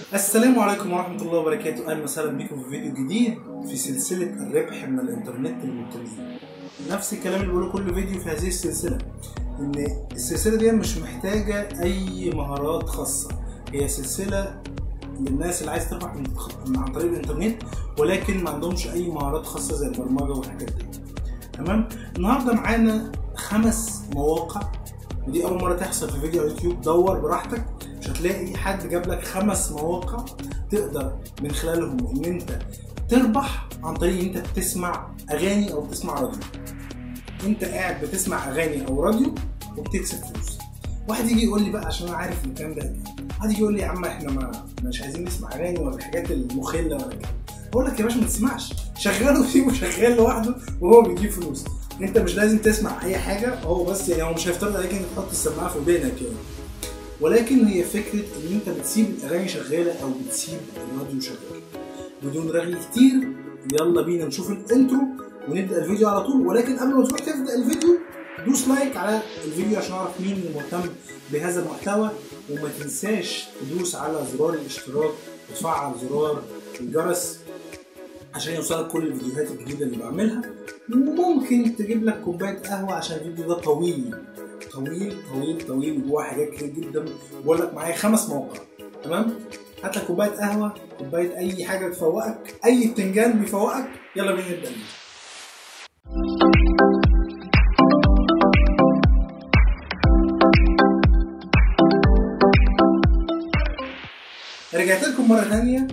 السلام عليكم ورحمة الله وبركاته أهلا وسهلا بكم في فيديو جديد في سلسلة الربح من الإنترنت للمبتدئين نفس الكلام اللي بقوله كل فيديو في هذه السلسلة إن السلسلة دي مش محتاجة أي مهارات خاصة هي سلسلة للناس اللي عايز تربح من من عن طريق الإنترنت ولكن ما عندهمش أي مهارات خاصة زي البرمجة والحاجات دي تمام النهارده معانا خمس مواقع ودي أول مرة تحصل في فيديو على اليوتيوب دور براحتك مش هتلاقي حد جاب لك خمس مواقع تقدر من خلالهم ان انت تربح عن طريق ان انت بتسمع اغاني او بتسمع راديو انت قاعد بتسمع اغاني او راديو وبتكسب فلوس واحد يجي يقول لي بقى عشان انا عارف الكلام ده قد ايه واحد يجي يقول لي يا عم احنا ما مش عايزين نسمع اغاني ولا الحاجات المخله ولا كده اقول لك يا باشا ما تسمعش شغله فيه وشغال لوحده وهو بيجيب فلوس انت مش لازم تسمع اي حاجه هو بس يعني هو مش هيفترض عليك انك تحط السماعه في ودانك يعني ولكن هي فكره ان انت بتسيب الاغاني شغاله او بتسيب الراديو شغال بدون رغي كتير يلا بينا نشوف الانترو ونبدا الفيديو على طول ولكن قبل ما تروح تبدا الفيديو دوس لايك على الفيديو عشان اعرف مين اللي مهتم بهذا المحتوى وما تنساش تدوس على زرار الاشتراك وتفعل زرار الجرس عشان يوصلك كل الفيديوهات الجديده اللي بعملها وممكن تجيب لك كوبايه قهوه عشان الفيديو ده طويل طويل طويل طويل وجواه حاجات كتير جدا بقول لك معايا خمس مواقع تمام هات لك كوبايه قهوه كوبايه اي حاجه تفوقك اي بتنجان بيفوقك يلا بينا نبدا الفيديو. رجعت لكم مره ثانيه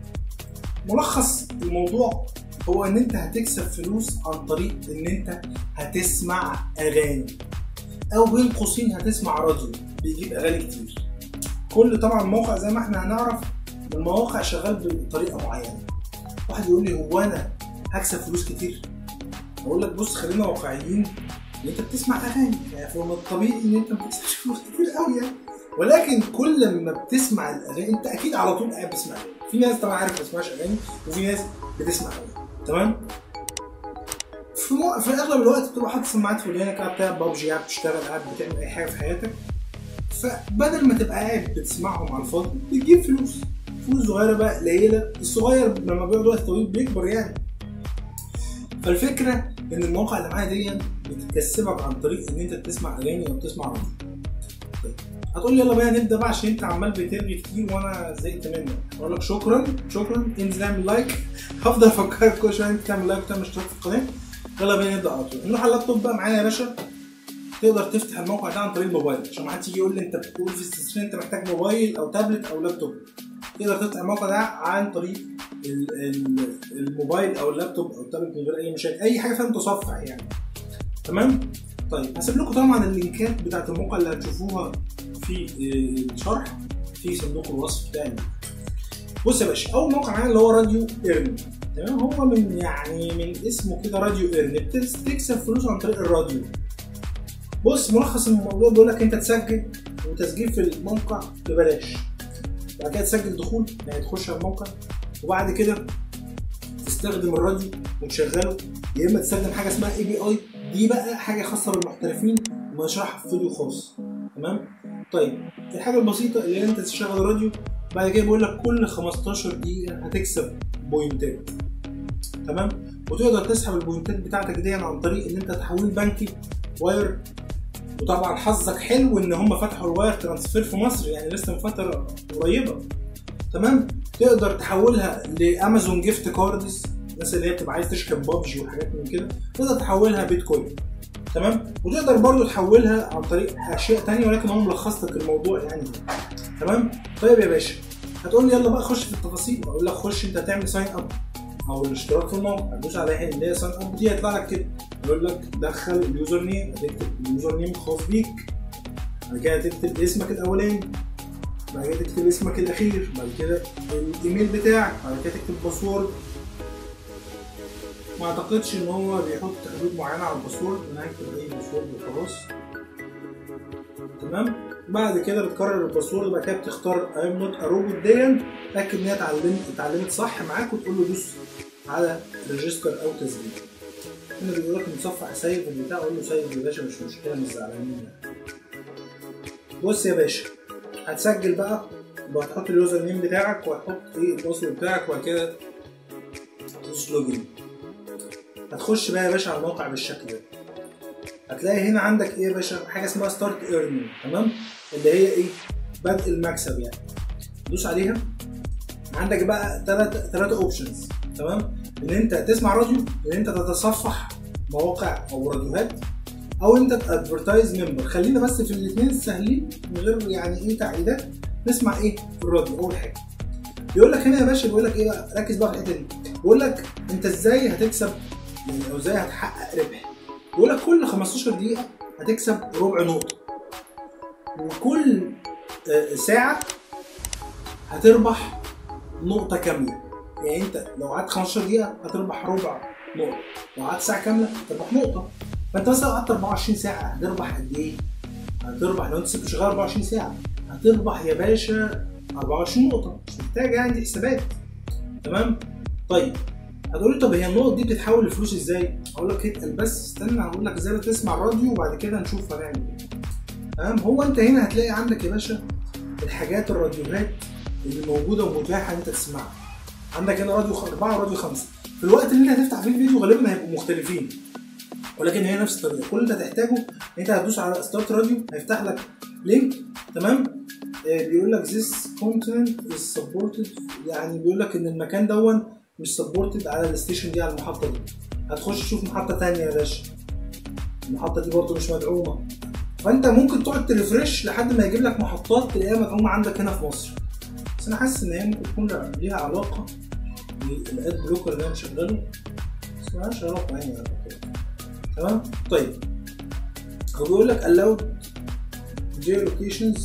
ملخص الموضوع هو ان انت هتكسب فلوس عن طريق ان انت هتسمع اغاني او بين قوسين هتسمع راديو بيجيب اغاني كتير كل طبعا موقع زي ما احنا هنعرف المواقع شغال بطريقه معينه واحد يقول لي هو انا هكسب فلوس كتير اقول لك بص خلينا واقعيين ان انت بتسمع اغاني يعني فمن الطبيعي ان انت ما بتكسبش فلوس كتير قوي يعني ولكن كل ما بتسمع الاغاني انت اكيد على طول قاعد بتسمع اغاني في ناس طبعا عارف ما بتسمعش اغاني وفي ناس بتسمع اغاني تمام في, مو... في اغلب الوقت بتبقى حاطط سماعات في ودانك قاعد بتلعب ببجي قاعد بتشتغل قاعد بتعمل اي حاجه في حياتك فبدل ما تبقى قاعد بتسمعهم على الفاضي بتجيب فلوس فلوس صغيره بقى قليله الصغير لما بيقعد وقت طويل بيكبر يعني فالفكره ان المواقع اللي معايا دي بتكسبك عن طريق ان انت بتسمع اغاني او بتسمع راديو طيب هتقول لي يلا بقى نبدا بقى عشان انت عمال بترغي كتير وانا زهقت منك اقول لك شكرا شكرا انزل اعمل لايك هفضل افكرك كل شويه انت تعمل لايك وتعمل اشتراك في القناه يلا بينا نبدا على طول نروح على اللابتوب بقى معانا يا باشا تقدر تفتح الموقع ده عن طريق الموبايل عشان ما حدش يجي يقول لي انت بتقول في السيستم انت محتاج موبايل او تابلت او لابتوب تقدر تفتح الموقع ده عن طريق الموبايل او اللابتوب او التابلت من غير اي مشاكل اي حاجه فيها متصفح يعني تمام طيب هسيب لكم طبعا اللينكات بتاعت الموقع اللي هتشوفوها في الشرح في صندوق الوصف بتاعي بص يا باشا اول موقع معانا اللي هو راديو ايرن تمام هو من يعني من اسمه كده راديو ايرن بتكسب فلوس عن طريق الراديو بص ملخص الموضوع بيقول لك انت تسجل وتسجيل في الموقع ببلاش بعد كده تسجل دخول يعني تخش على الموقع وبعد كده تستخدم الراديو وتشغله يا اما تستخدم حاجه اسمها اي بي اي دي بقى حاجه خاصه بالمحترفين وهشرحها في فيديو خاص تمام طيب الحاجه البسيطه اللي انت تشغل راديو بعد كده بيقول لك كل 15 دقيقه هتكسب بوينتات تمام وتقدر تسحب البوينتات بتاعتك دي عن طريق ان انت تحويل بنكي واير وطبعا حظك حلو ان هم فتحوا الواير ترانسفير في مصر يعني لسه من فتره قريبه تمام تقدر تحولها لامازون جيفت كاردز الناس اللي هي بتبقى عايز تشحن بابجي وحاجات من كده تقدر تحولها بيتكوين تمام وتقدر برضو تحولها عن طريق اشياء تانية ولكن هو ملخص لك الموضوع يعني تمام طيب يا باشا هتقول لي يلا بقى خش في التفاصيل اقول لك خش انت تعمل ساين اب او الاشتراك في الموقع هتدوس على هنا اللي هي ساين اب دي هيطلع لك كده يقول لك دخل اليوزر نيم هتكتب اليوزر نيم الخاص بيك بعد كده هتكتب اسمك الاولاني بعد كده تكتب اسمك الاخير بعد كده الايميل بتاعك بعد كده تكتب باسورد ما اعتقدش ان هو بيحط حدود معينه على الباسورد انا هكتب اي باسورد وخلاص تمام بعد كده بتكرر الباسورد بعد كده بتختار ايم نوت روبوت دي تاكد ان هي اتعلمت اتعلمت صح معاك وتقول له دوس على ريجستر او تسجيل هنا بيقول لك متصفح سيف البتاع اقول له سيف يا باشا مش مشكله مش زعلانين بص يا باشا هتسجل بقى وهتحط اليوزر نيم بتاعك وهتحط ايه الباسورد بتاعك وبعد كده تدوس لوجن هتخش بقى يا باشا على الموقع بالشكل ده هتلاقي هنا عندك ايه يا باشا حاجه اسمها ستارت ايرنينج تمام اللي هي ايه بدء المكسب يعني دوس عليها عندك بقى ثلاث ثلاثة اوبشنز تمام ان انت تسمع راديو ان انت تتصفح مواقع او راديوهات او انت تادفرتايز ممبر خلينا بس في الاثنين السهلين من غير يعني ايه تعقيدات نسمع ايه في الراديو اول حاجه بيقول لك هنا يا باشا بيقول لك ايه بقى ركز بقى في الحته دي بيقول لك انت ازاي هتكسب يعني او ازاي هتحقق ربح بيقول لك كل 15 دقيقه هتكسب ربع نقطه وكل آه، ساعه هتربح نقطه كامله يعني انت لو قعدت 15 دقيقه هتربح ربع نقطه لو قعدت ساعه كامله هتربح نقطه فانت مثلا لو قعدت 24 ساعه هتربح قد ايه؟ هتربح لو انت سبت شغال 24 ساعه هتربح يا باشا 24 نقطه مش محتاج يعني حسابات تمام؟ طيب هتقول لي طب هي النقط دي بتتحول لفلوس ازاي؟ هقول لك اتقل بس استنى هقول لك ازاي بتسمع الراديو وبعد كده نشوف هنعمل ايه. تمام؟ هو انت هنا هتلاقي عندك يا باشا الحاجات الراديوهات اللي موجوده ومتاحه ان انت تسمعها. عندك هنا راديو 4 وراديو 5 في الوقت اللي انت هتفتح فيه الفيديو غالبا هيبقوا مختلفين ولكن هي نفس الطريقه كل اللي انت هتحتاجه انت هتدوس على ستارت راديو هيفتح لك لينك تمام آه، بيقول لك this content is supported يعني بيقول لك ان المكان دون مش سبورتد على الستيشن دي على المحطه دي هتخش تشوف محطه تانية يا باشا المحطه دي برضه مش مدعومه فانت ممكن تقعد تريفرش لحد ما يجيب لك محطات تلاقيها مدعومه عندك هنا في مصر بس انا حاسس ان هي ممكن تكون ليها علاقه بالاد بلوكر اللي انا مشغله بس ملهاش علاقه يعني على فكرة. تمام طيب هو بيقول لك allowed geolocations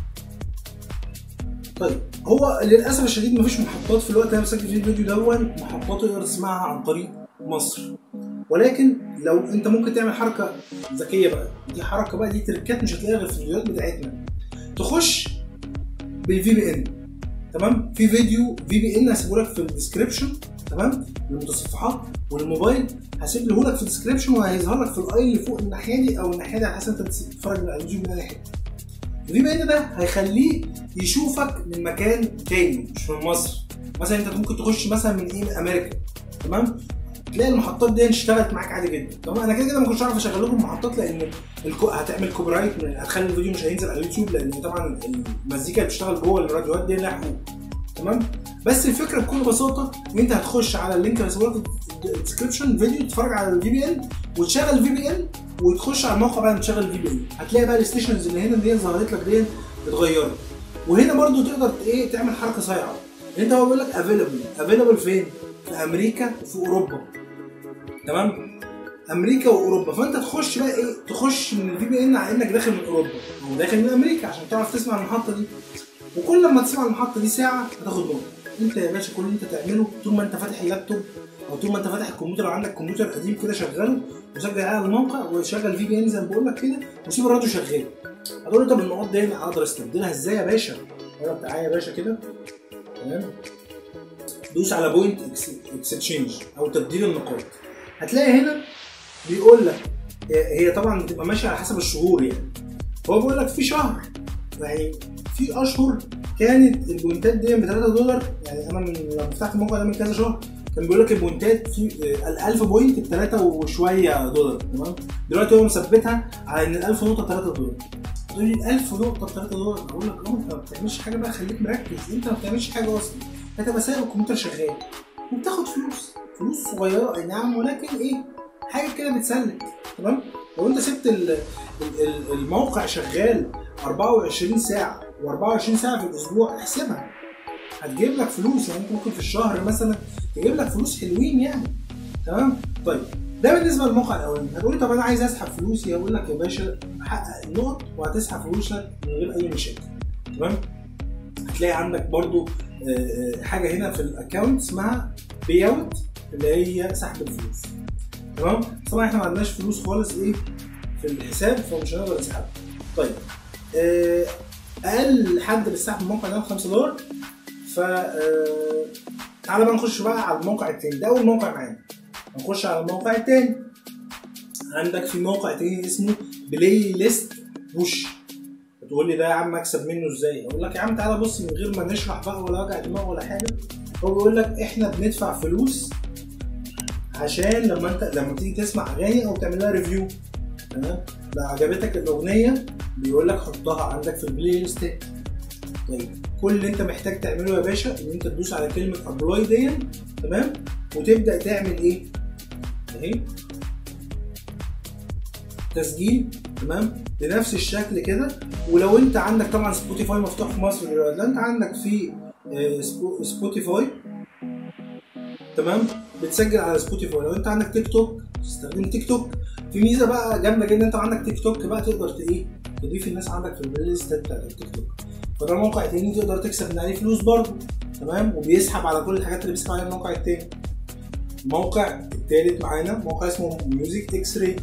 طيب هو للاسف الشديد مفيش محطات في الوقت اللي انا بسجل فيه الفيديو دون محطات تقدر تسمعها عن طريق مصر ولكن لو انت ممكن تعمل حركه ذكيه بقى دي حركه بقى دي تركات مش هتلاقيها غير في الفيديوهات بتاعتنا تخش بالفي بي ان تمام في فيديو في بي ان هسيبه لك في الديسكربشن تمام للمتصفحات والموبايل هسيب له لك في الديسكربشن وهيظهر لك في الاي اللي فوق الناحيه دي او الناحيه دي على حسب انت بتتفرج من على اليوتيوب من اي حته الفي بي ان ده هيخليه يشوفك من مكان تاني مش من مصر مثلا انت ممكن تخش مثلا من ايه من امريكا تمام تلاقي المحطات دي اشتغلت معاك عادي جدا تمام انا كده كده ما كنتش عارف اشغل لكم محطات لان الكو... هتعمل كوبي رايت من- هتخلي الفيديو مش هينزل على اليوتيوب لان طبعا المزيكا اللي بتشتغل جوه الراديوهات دي لها حقوق تمام بس الفكره بكل بساطه ان انت هتخش على اللينك اللي هسيبه لك في الديسكربشن فيديو تتفرج على الفي بي ان وتشغل الفي بي ان وتخش على الموقع بعد ما تشغل الفي بي ان هتلاقي بقى الستيشنز اللي هنا اللي هي ظهرت لك دي اتغيرت وهنا برضو تقدر ايه تعمل حركه صايعه انت هو بيقول لك افيلبل افيلبل فين؟ في امريكا وفي اوروبا تمام امريكا واوروبا فانت تخش بقى ايه تخش من الفي بي ان على انك داخل من اوروبا او داخل من امريكا عشان تعرف تسمع المحطه دي وكل لما تسمع المحطه دي ساعه هتاخد نقطه انت يا باشا كل اللي انت تعمله طول ما انت فاتح اللابتوب او طول ما انت فاتح الكمبيوتر لو عندك كمبيوتر قديم كده شغله وسجل على الموقع وشغل في بي ان زي ما بقول لك كده وسيب الراديو شغال هتقول لي طب النقاط دي انا اقدر استبدلها ازاي يا باشا؟ اقول لك تعالى يا باشا كده تمام دوس على بوينت اكستشينج او تبديل النقاط هتلاقي هنا بيقول لك هي طبعا بتبقى ماشيه على حسب الشهور يعني هو بيقول لك في شهر يعني في اشهر كانت البوينتات دي ب 3 دولار يعني انا من لما فتحت الموقع ده من كذا شهر كان بيقول لك البوينتات في ال 1000 بوينت ب 3 وشويه دولار تمام دلوقتي هو مثبتها على ان ال 1000 نقطه 3 دولار تقول لي ال 1000 نقطه ب 3 دولار اقول لك اه انت ما بتعملش حاجه بقى خليك مركز انت ما بتعملش حاجه اصلا انت بس سايب الكمبيوتر شغال وبتاخد فلوس فلوس صغيره اي نعم ولكن ايه حاجه كده بتسلك تمام لو انت سبت ال- ال- ال- الموقع شغال 24 ساعه و24 ساعه في الاسبوع احسبها هتجيب لك فلوس يعني انت ممكن في الشهر مثلا تجيب لك فلوس حلوين يعني تمام طيب ده بالنسبه للموقع الاولاني هتقول لي طب انا عايز اسحب فلوسي اقول لك يا باشا حقق النقط وهتسحب فلوسك من غير اي مشاكل تمام هتلاقي عندك برضو آه، آه، حاجه هنا في الاكونت اسمها بي اوت اللي هي سحب الفلوس تمام طبعا احنا ما عندناش فلوس خالص ايه في الحساب فمش هنقدر نسحبها طيب آه، اقل حد بيسحب من الموقع ده 5 دولار ف آه، تعالى بقى نخش بقى على الموقع التاني ده اول موقع معانا هنخش على الموقع التاني عندك في موقع تاني اسمه بلاي ليست بوش وتقول لي ده يا عم اكسب منه ازاي اقول لك يا عم تعالى بص من غير ما نشرح بقى ولا وجع دماغ ولا حاجه هو بيقول لك احنا بندفع فلوس عشان لما انت لما تيجي تسمع اغاني او تعمل لها ريفيو تمام لو عجبتك الاغنيه بيقول لك حطها عندك في البلاي ليست طيب كل اللي انت محتاج تعمله يا باشا ان انت تدوس على كلمه ابلاي دي تمام وتبدا تعمل ايه اهي تسجيل تمام بنفس الشكل كده ولو انت عندك طبعا سبوتيفاي مفتوح في مصر دلوقتي لو انت عندك في آه، سبو- سبوتيفاي تمام بتسجل على سبوتيفاي لو انت عندك تيك توك تستخدم تيك توك في ميزه بقى جامده جدا انت عندك تيك توك بقى تقدر ت- ايه تضيف الناس عندك في البلاي ليست بتاعت التيك توك فده موقع تاني تقدر تكسب من عليه فلوس برضه تمام وبيسحب على كل الحاجات اللي بيسحب عليها الموقع التاني الموقع التالت معانا موقع اسمه ميوزك اكس راي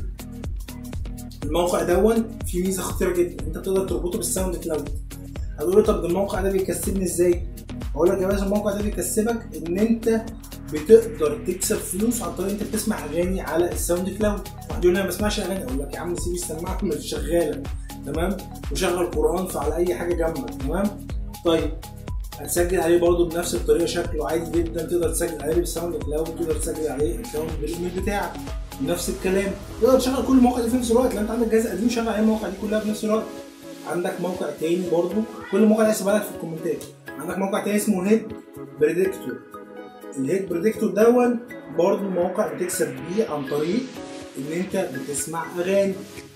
الموقع دون فيه ميزه خطيره جدا انت تقدر تربطه بالساوند كلاود هتقول لي طب ده الموقع ده بيكسبني ازاي؟ اقول لك يا باشا الموقع ده بيكسبك ان انت بتقدر تكسب فلوس عن طريق انت بتسمع اغاني على الساوند كلاود واحد يقول لي انا ما بسمعش اغاني اقول لك يا عم سيب السماعه مش شغاله تمام وشغل قران فعلى اي حاجه جنبك تمام طيب هتسجل عليه برضه بنفس الطريقه شكله عادي جدا تقدر تسجل عليه بالساوند كلاود تقدر تسجل عليه اكونت بالايميل بتاعك نفس الكلام تقدر تشغل كل المواقع دي في نفس الوقت لو انت عندك جهاز قديم شغل عليه المواقع دي كلها في نفس الوقت عندك موقع تاني برضه كل المواقع دي هسيبها لك في الكومنتات عندك موقع تاني اسمه هيد بريدكتور الهيد بريدكتور دون برضه موقع بتكسب بيه عن طريق ان انت بتسمع اغاني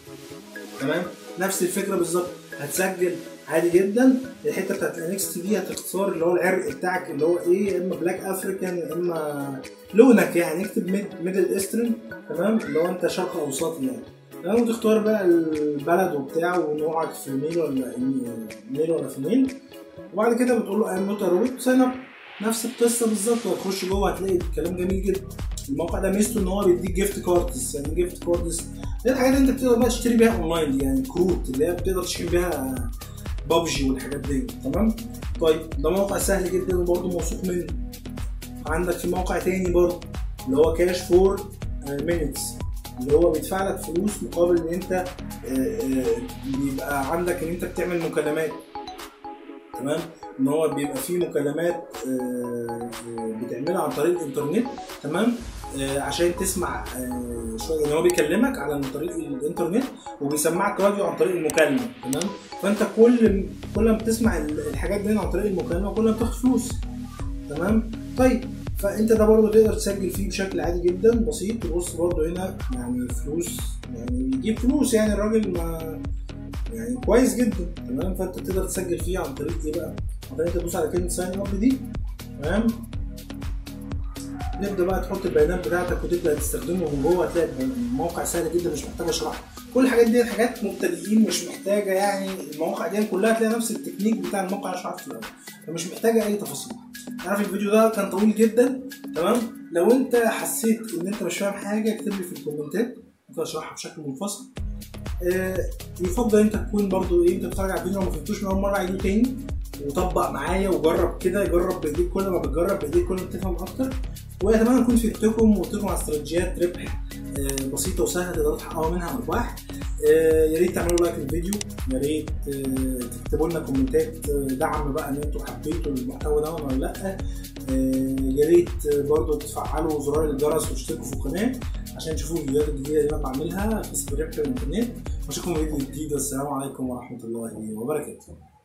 تمام نفس الفكره بالظبط هتسجل عادي جدا الحته بتاعت الانكست دي هتختار اللي هو العرق بتاعك اللي هو ايه يا اما بلاك افريكان يا اما لونك يعني اكتب ميدل ايسترن تمام اللي هو انت شرق اوسطي يعني تمام وتختار بقى البلد وبتاع ونوعك في ميل ولا ميل ولا فيميل وبعد كده بتقول له ام نوت روت ساين اب نفس القصه بالظبط وهتخش جوه هتلاقي الكلام جميل جدا الموقع ده ميزته ان هو بيديك جيفت كاردز يعني جيفت كاردز دي الحاجات اللي انت بتقدر بقى تشتري بيها اونلاين دي يعني كروت اللي هي بتقدر تشتري بيها بابجي والحاجات دي تمام طيب ده موقع سهل جدا وبرده موثوق منه عندك في موقع تاني برضه اللي هو كاش فور مينتس اللي هو بيدفع لك فلوس مقابل ان انت آه، آه، بيبقى عندك ان انت بتعمل مكالمات تمام ان هو بيبقى فيه مكالمات آه، آه، بتعملها عن طريق الانترنت تمام آه، عشان تسمع آه، شويه يعني هو بيكلمك على طريق الانترنت وبيسمعك راديو عن طريق المكالمه تمام فانت كل كل ما بتسمع الحاجات دي عن طريق المكالمه كل ما بتاخد فلوس تمام طيب فانت ده برضه تقدر تسجل فيه بشكل عادي جدا بسيط تبص برضه هنا يعني فلوس يعني بيجيب فلوس يعني الراجل ما يعني كويس جدا تمام فانت تقدر تسجل فيه عن طريق ايه بقى؟ عن طريق تدوس على كلمه ساين اب دي تمام نبدا بقى تحط البيانات بتاعتك وتبدا تستخدمه من جوه هتلاقي الموقع سهل جدا مش محتاج اشرحها كل الحاجات دي حاجات مبتدئين مش محتاجه يعني المواقع دي كلها تلاقي نفس التكنيك بتاع الموقع اللي شرحته في الاول فمش محتاجه اي تفاصيل عارف الفيديو ده كان طويل جدا تمام لو انت حسيت ان انت مش فاهم حاجه اكتب لي في الكومنتات ممكن اشرحها بشكل منفصل آه يفضل انت تكون برضو ايه انت بتتفرج على الفيديو وما فهمتوش من اول مره عيده تاني وطبق معايا وجرب كده جرب بايديك كل ما بتجرب بايديك كل ما بتفهم اكتر واتمنى اكون فدتكم وقلت لكم على استراتيجيات ربح آه، بسيطه وسهله تقدروا تحققوا منها ارباح آه، يا ريت تعملوا لايك للفيديو يا ريت آه، تكتبوا لنا كومنتات آه، دعم بقى ان انتوا حبيتوا المحتوى ده ولا لا آه، يا ريت برضه تفعلوا زرار الجرس وتشتركوا في القناه عشان تشوفوا الفيديوهات الجديده اللي انا بعملها في الربح الانترنت واشوفكم في فيديو جديد والسلام عليكم ورحمه الله وبركاته